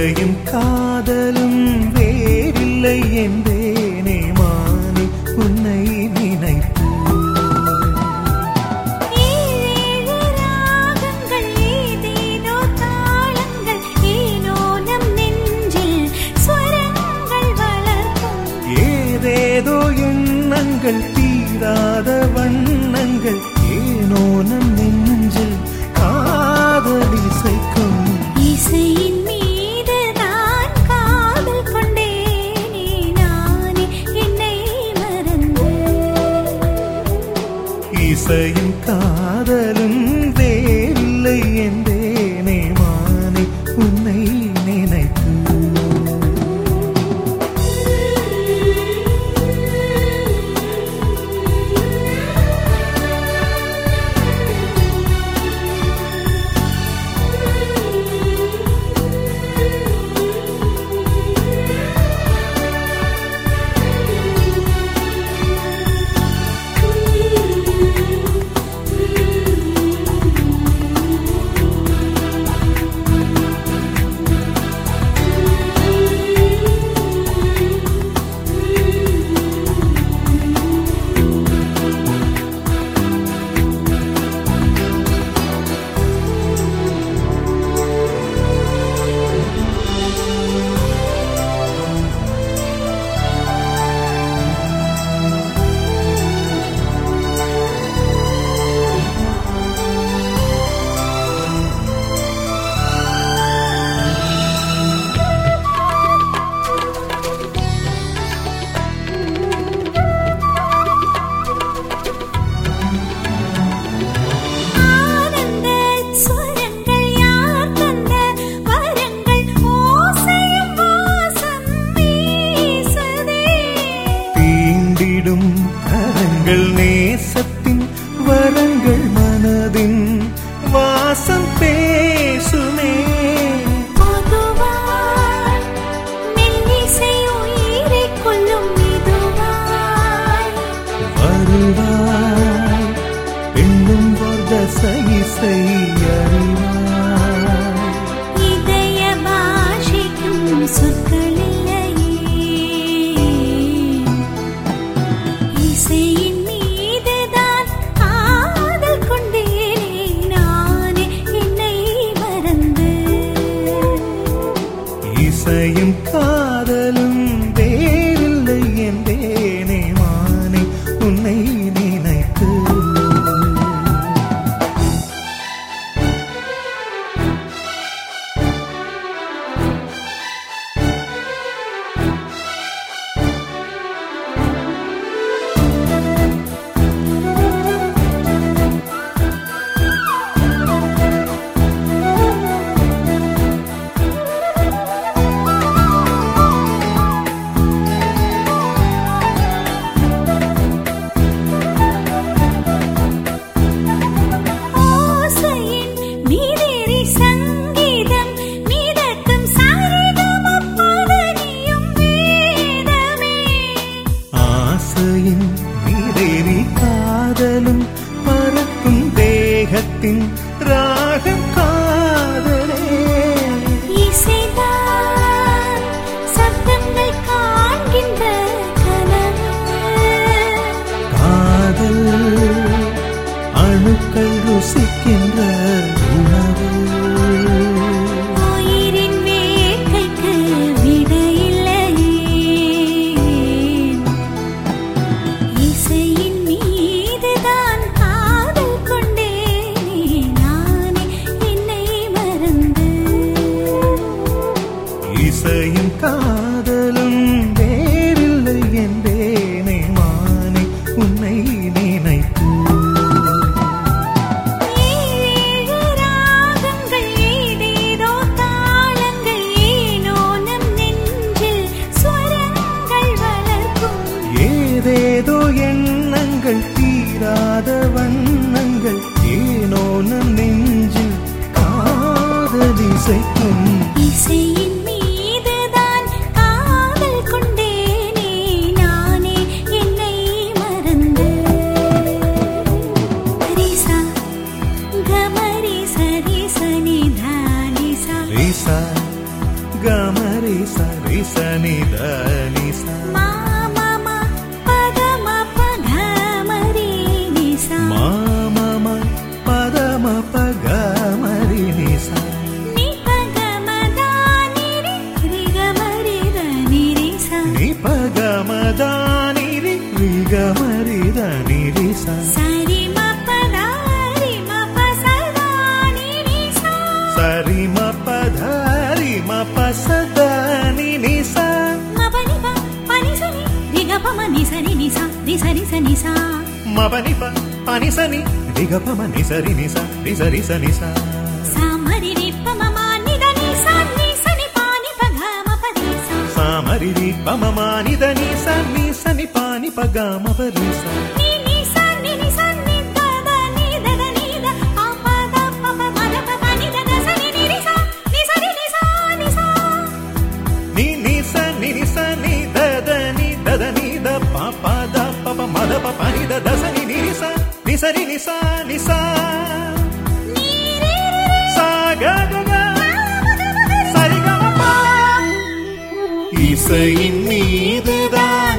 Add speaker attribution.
Speaker 1: இசையும் காதலும் வேறில்லை என்றேனே மானே உன்னை நினைத்து
Speaker 2: ஏழேழு ராகங்கள் ஏதேதோ தாளங்கள் ஏனோ நம் நெஞ்சில் ஸ்வரங்கள் வளர்க்கும்
Speaker 1: ஏதேதோ எண்ணங்கள் தீராத வண்ணங்கள் ஏனோ நம் நெஞ்சில் காதல் இசைக்கும்
Speaker 2: இசையின் மீது நான் காதல் கொண்டேனே நானே என்னை மறந்து
Speaker 1: இசையும் காதலும் வேறில்லை என்றேனே மானே உன்னை நினைத்து
Speaker 2: ஆனந்த ஸ்வரங்கள் யார் தந்த வரங்கள் ஓசையும் வாசம் வீசுதே
Speaker 1: தீண்டிடும் கரங்கள் நேசத்தின் வரங்கள் மனதின் வாசம் பேசுமே
Speaker 2: பொதுவாய் மெல்லிசை உயிரைக் கொல்லும் மெதுவாய்
Speaker 1: வருவாய் பெண்ணும் வர்தசை இசை அறிவாய்
Speaker 2: இதய பாஷிக்கும் சொற்கள் இல்லையே இசையின் மீதுதான் காதல் கொண்டேனே நானே என்னை மறந்து
Speaker 1: இசையும் காதலும் வேறில்லை என்றேனே மானே உன்னை நினைத்து
Speaker 2: ஓசையின் மீதேறி சங்கீதம் மீதக்கும் சரிகம பதனியும் வேதமே
Speaker 1: ஆசையின் மீதேறி காதலும் பறக்கும் தேகத்தின் ராகம் காதலே
Speaker 2: இசைதான் சப்தங்கள் காண்கின்ற கனவு
Speaker 1: காதல் அணுக்கள் ருசிக்கின்ற உணவு
Speaker 2: உயிரின் வேட்கைக்கு விடையில்லையே இசையின் மீதுதான் காதல் கொண்டேனே நானே என்னை மறந்து
Speaker 1: இசையும் காதலும் வேறில்லை என்பேனே மானே உன்னை நினைத்து
Speaker 2: ஏழேழு ராகங்கள் ஏதேதோ தாளங்கள் ஏனோ நம் நெஞ்சில் ஸ்வரங்கள் வளர்க்கும்
Speaker 1: ஏதேதோ எண்ணங்கள் தீராத வண்ணங்கள் ஏனோ நம் நெஞ்சில் காதலிசைக்கும்
Speaker 2: இசையின் மீதுதான் காதல் கொண்டேனே நானே என்னை மறந்து ரிசா கமரி சரி சனி தானிசா
Speaker 1: ரிசா க ரி சரி சனி த நி சா
Speaker 2: மா மா மா பத ம பத மரி நி சா
Speaker 1: மா மா மா பத ம பக மரி நி சா
Speaker 2: நீ பக மத நீ ரி ரி க மரி த நீ ரி சா
Speaker 1: நீ பக மத நி ரி ரி க மரி த நி ரி சா
Speaker 2: சரி ம பத ரி ம ப சதா நீ ரி சா
Speaker 1: சரி ம பத ரி ம ப சத நி நி சா
Speaker 2: ம ப நி ப ப நி ச நி ரி க ப ம நி ச ரி நி சா ரி ச ரி ச நி சா
Speaker 1: మ ప ని ప ప ని స ని రి గ ప మ ని స రి ని స రి స రి స ని స
Speaker 2: சா ம ரி ரி ப ம ம நி த நி சா நி ச நி ப நி ப க ம ப ரி சா
Speaker 1: సా మ రి రి ప మ మ ని ద ని స ని స ని ప ని ప గ మ ప రి స
Speaker 2: நீ நீ சா நீ நீ சா நீ த த நீ த த நீ த ப ப த ப ப ம த ப ப நீ த த ச நீ நீ ரி சா நீ ச ரி நீ சா நீ சா
Speaker 1: ని ని స ని ని స ని ద ద ని ద ద ని ద ప ప ద ప ప మ ద ప ప ని ద ద స ని ని రి స ని స రి ని స ని స
Speaker 2: நீ ரி ரி ரி
Speaker 1: సా గ గ గ సరి గ మ ప இசையின் மீதுதான்